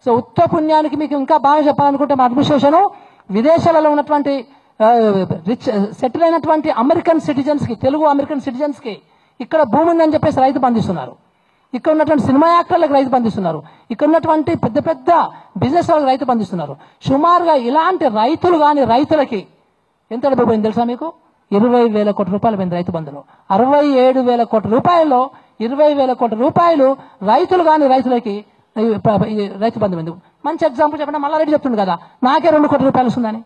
so ఉత్త పుణ్యానికి మీకు ఇంకా బాగా చెప్పాలనుకుంటే మా అడ్మినిస్ట్రేషన్ విదేశాలలో ఉన్నటువంటి రిచ్ సెటిల్ అయినటువంటి అమెరికన్ సిటిజన్స్ కి తెలుగు అమెరికన్ సిటిజన్స్ కి ఇక్కడ భూమి ఉందని చెప్పేసి రైతు బంధిస్తున్నారు ఇక్కడ ఉన్నటువంటి సినిమా యాక్టర్లకు రైతు బంధిస్తున్నారు ఇక్కడ ఉన్నటువంటి పెద్ద పెద్ద బిజినెస్ వాళ్ళకి రైతు బంధిస్తున్నారు సుమారుగా ఇలాంటి రైతులు కాని రైతులకి ఎంత డబ్బు పోయింది తెలుసా మీకు ఇరవై వేల కోట్ల రూపాయలు పోయింది రైతు బంధులో అరవై ఏడు వేల కోట్ల రూపాయల్లో ఇరవై వేల కోట్ల రూపాయలు రైతులు కాని రైతులకి ఈ ప్ర- ఈ రైతు బంధు ఎందుకు మంచి ఎగ్జాంపుల్ చెప్పండి మల్లారెడ్డి చెప్తుండు కదా నాకే రెండు కోట్ల రూపాయలు వస్తుందని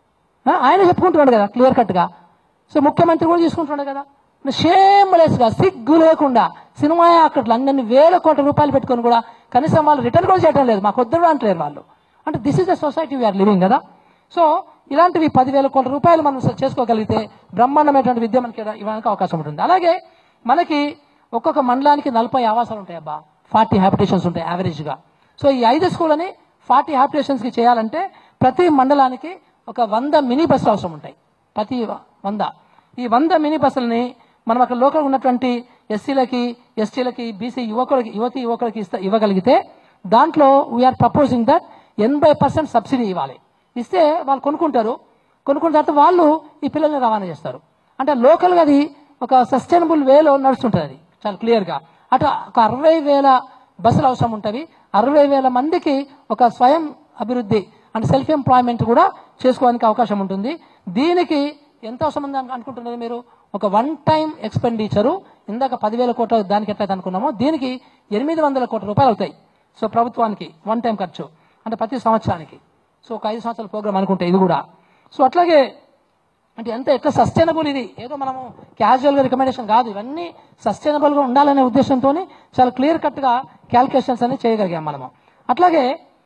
ఆ, ఆయన చెప్పుకుంటున్నాడు కదా క్లియర్ కట్ గా సో ముఖ్యమంత్రి కూడా తీసుకుంటున్నాడు కదా షేమ్లెస్ గా సిగ్గు లేకుండా సినిమా యాక్టర్లు అన్ని వేల కోట్ల రూపాయలు పెట్టుకొని కూడా కనీసం వాళ్ళు రిటర్న్ కూడా చేయడం లేదు మాకు వద్దు అంటలేరు వాళ్ళు అంటే this is the society we are living కదా సో ఇలాంటివి పదివేల కోట్ల రూపాయలు మనం చేసుకోగలిగితే బ్రహ్మాండమైనటువంటి విద్య మనకి ఇవ్వడానికి అవకాశం ఉంటుంది అలాగే మనకి ఒక్కొక్క మండలానికి నలభై ఆవాసాలు ఉంటాయి అబ్బా ఫార్టీ హ్యాబిటేషన్స్ ఉంటాయి యావరేజ్ గా సో ఈ ఐదు స్కూళ్ళని ఫార్టీ హ్యాబిటేషన్స్ కి చేయాలంటే ప్రతి మండలానికి ఒక వంద మినీ బస్సులు అవసరం ఉంటాయి ప్రతి వ- వంద ఈ వంద మినీ బస్సులని మనం అక్కడ లోకల్ ఉన్నటువంటి ఎస్సీలకి ఎస్టీలకి బీసీ యువకులకి యువతి యువకులకి ఇస్తా ఇవ్వగలిగితే దాంట్లో వీఆర్ ప్రపోజింగ్ దట్ ఎనభై పర్సెంట్ సబ్సిడీ ఇవ్వాలి ఇస్తే వాళ్ళు కొనుక్కుంటారు కొనుక్కున్న తర్వాత వాళ్ళు ఈ పిల్లల్ని రవాణా చేస్తారు అంటే లోకల్గా అది ఒక సస్టైనబుల్ వేలో నడుస్తుంటుంది అది చాలా క్లియర్గా అటు ఒక అరవై వేల బస్సులు అవసరం ఉంటుంది అరవై వేల మందికి ఒక స్వయం అభివృద్ధి అంటే సెల్ఫ్ ఎంప్లాయ్మెంట్ కూడా చేసుకోవడానికి అవకాశం ఉంటుంది దీనికి ఎంత అవసరం ఉంది అని అనుకుంటున్నది మీరు ఒక వన్ టైం ఎక్స్పెండిచరు ఇందాక పదివేల కోట్ల దానికి ఎట్లయితే అనుకున్నామో దీనికి ఎనిమిది వందల కోట్ల రూపాయలు అవుతాయి సో ప్రభుత్వానికి వన్ టైం ఖర్చు అంటే ప్రతి సంవత్సరానికి సో ఒక ఐదు సంవత్సరాల ప్రోగ్రామ్ అనుకుంటే ఇది కూడా సో అట్లాగే అంటే ఎంత ఎట్లా సస్టైనబుల్ ఇది ఏదో మనము క్యాజువల్ గా రికమెండేషన్ కాదు ఇవన్నీ సస్టైనబుల్ గా ఉండాలనే ఉద్దేశంతో చాలా క్లియర్ కట్ గా క్యాల్కులేషన్స్ అనేది చేయగలిగాం మనము అట్లాగే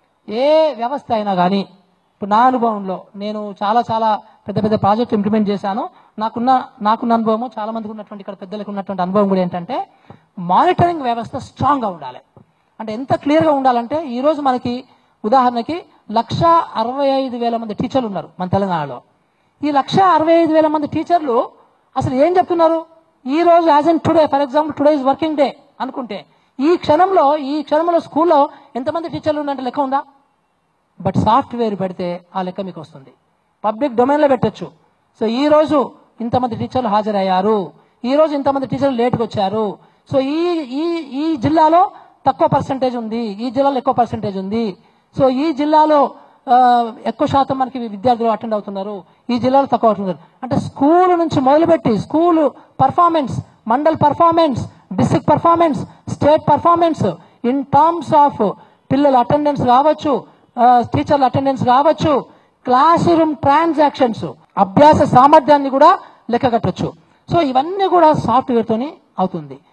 ఏ వ్యవస్థ అయినా కానీ ఇప్పుడు నా అనుభవంలో నేను చాలా చాలా పెద్ద పెద్ద ప్రాజెక్ట్ ఇంప్లిమెంట్ చేశాను నాకున్న నాకున్న అనుభవము చాలా మందికి ఉన్నటువంటి ఇక్కడ పెద్దలకు ఉన్నటువంటి అనుభవం కూడా ఏంటంటే మానిటరింగ్ వ్యవస్థ స్ట్రాంగ్ గా ఉండాలి అంటే ఎంత క్లియర్ గా ఉండాలంటే ఈ రోజు మనకి ఉదాహరణకి లక్ష అరవై ఐదు వేల మంది టీచర్లు ఉన్నారు మన తెలంగాణలో ఈ లక్ష అరవై ఐదు వేల మంది టీచర్లు అసలు ఏం చెప్తున్నారు ఈ రోజు as on today for example today is working day అనుకుంటే ఈ క్షణంలో ఈ క్షణంలో స్కూల్లో ఎంతమంది టీచర్లు ఉన్నారంటే లెక్క ఉందా బట్ సాఫ్ట్వేర్ పెడితే ఆ లెక్క మీకు వస్తుంది పబ్లిక్ డొమైన్లో పెట్టొచ్చు సో ఈ రోజు ఇంతమంది టీచర్లు హాజరయ్యారు ఈ రోజు ఇంతమంది టీచర్లు లేట్గా వచ్చారు సో ఈ ఈ ఈ జిల్లాలో తక్కువ పర్సంటేజ్ ఉంది ఈ జిల్లాలో ఎక్కువ పర్సంటేజ్ ఉంది సో ఈ జిల్లాలో ఆ, ఎక్కువ శాతం మనకి విద్యార్థులు అటెండ్ అవుతున్నారు ఈ జిల్లాలో తక్కువ అవుతున్నారు అంటే స్కూల్ నుంచి మొదలుపెట్టి school performance mandal performance district performance state performance in terms of పిల్లల అటెండెన్స్ కావచ్చు టీచర్ల అటెండెన్స్ కావచ్చు క్లాస్ రూమ్ ట్రాన్సాక్షన్స్ అభ్యాస సామర్థ్యాన్ని కూడా లెక్క కట్టొచ్చు సో ఇవన్నీ కూడా సాఫ్ట్వేర్ తోని అవుతుంది